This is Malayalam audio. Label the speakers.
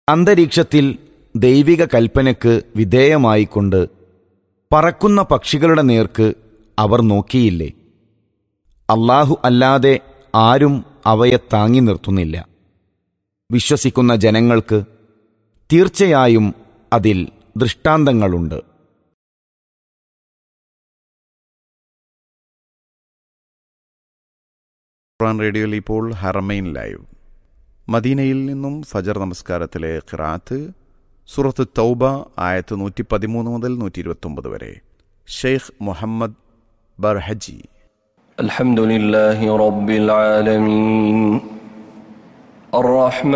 Speaker 1: അന്തരീക്ഷത്തിൽ ദൈവിക കൽപ്പനയ്ക്ക് വിധേയമായിക്കൊണ്ട് പറക്കുന്ന പക്ഷികളുടെ നേർക്ക് അവർ നോക്കിയില്ലേ അള്ളാഹു അല്ലാതെ ആരും അവയെ താങ്ങി നിർത്തുന്നില്ല വിശ്വസിക്കുന്ന ജനങ്ങൾക്ക് തീർച്ചയായും അതിൽ ദൃഷ്ടാന്തങ്ങളുണ്ട്
Speaker 2: ഖുർആൻ റേഡിയോയിൽ ഇപ്പോൾ ഹറമൈൻ ലൈവ് മദീനയിൽ നിന്നും ഫജർ നമസ്കാരത്തിലെ ഖിറാത്ത് സുറത്ത് തൗബ ആയത്ത് നൂറ്റി പതിമൂന്ന് മുതൽ നൂറ്റി ഇരുപത്തൊമ്പത് വരെ ഷെയ്ഖ് മുഹമ്മദ് ബർഹജി
Speaker 3: الحمد لله رب العالمين الرحمن